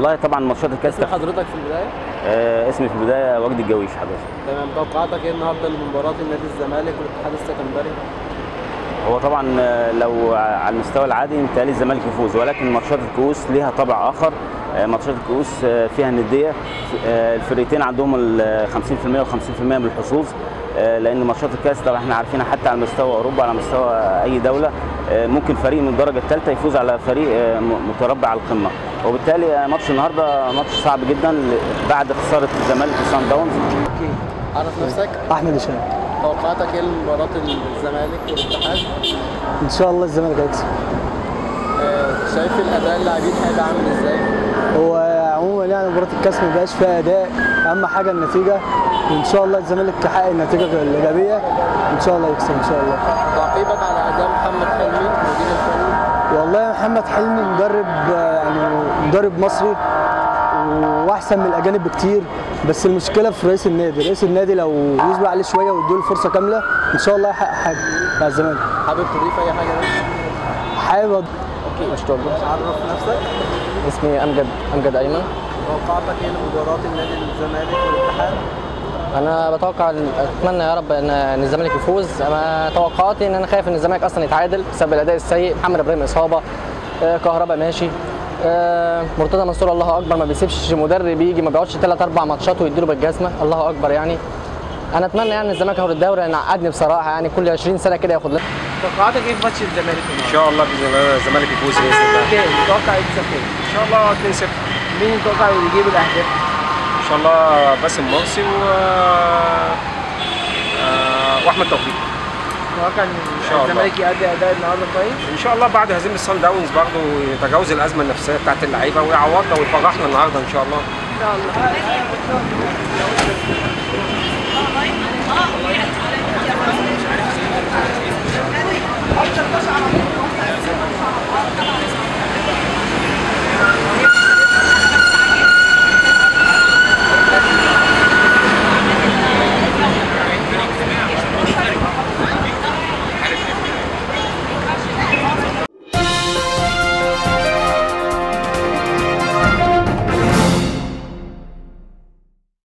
والله طبعا ماتشات الكاس اسم حضرتك في البدايه آه اسمي في البدايه وجدي الجويش حضرتك تمام توقعاتك ايه النهارده لمباراه النادي الزمالك والاتحاد السكندري هو طبعا آه، لو على المستوى العادي متهيألي الزمالك يفوز ولكن ماتشات الكؤوس ليها طابع اخر آه، ماتشات الكؤوس آه، فيها نديه آه، الفريقين عندهم ال 50% و50% من الحظوظ آه، لان ماتشات الكاس طبعا احنا عارفينها حتى على مستوى اوروبا على مستوى اي دوله آه، ممكن فريق من الدرجه الثالثه يفوز على فريق آه، م- متربع على القمه وبالتالي آه، ماتش النهارده ماتش صعب جدا ل- بعد خساره الزمالك لسان داونز اوكي عرف نفسك احمد هشام توقعاتك ايه لمباراه الزمالك والاتحاد ان شاء الله الزمالك هيكسب آه، شايف الاداء اللاعبين هيبقى عامل ازاي هو عموما يعني مباراه الكاس ما بقاش فيها اداء اهم حاجه النتيجه وان شاء الله الزمالك يحقق النتيجه الايجابيه ان شاء الله يكسب ان شاء الله تعقيبك على اداء محمد حلمي مدير الفريق والله محمد حلمي مدرب آه، يعني مدرب مصري واحسن من الاجانب بكتير بس المشكله في رئيس النادي رئيس النادي لو يصبر عليه شويه ويديله الفرصه كامله ان شاء الله يحقق حاجه مع الزمالك حابب تضيف اي حاجه بس حابب اوكي عرف نفسك اسمي امجد امجد ايمن توقعاتك ايه لمباراه النادي الزمالك والاتحاد انا بتوقع اتمنى يا رب ان إن الزمالك يفوز انا توقعاتي ان انا خايف ان الزمالك اصلا يتعادل بسبب الاداء السيء محمد ابراهيم اصابه آه، كهربا ماشي آه، مرتضى منصور الله اكبر ما بيسيبش مدرب يجي ما بيقعدش ثلاث اربع ماتشات ويديله بالجزمه الله اكبر يعني انا اتمنى يعني الزمالك ياخد الدوري لان عقدني بصراحه يعني كل 20 سنه كده ياخد لنا توقعاتك ايه في ماتش الزمالك ان شاء الله باذن الله الزمالك يفوز باذن الله كام متوقع يكسب كام ان شاء الله 2-0 مين متوقع يجيب الاهداف ان شاء الله باسم مرسي و آه، واحمد توفيق متوقع ان شاء الله. الزمالك يأدي اداء النهارده كويس ان شاء الله بعد هزيمه الصن داونز برضه يتجاوز الازمه النفسيه بتاعت اللعيبه ويعوضنا ويفرحنا النهارده ان شاء الله ان شاء الله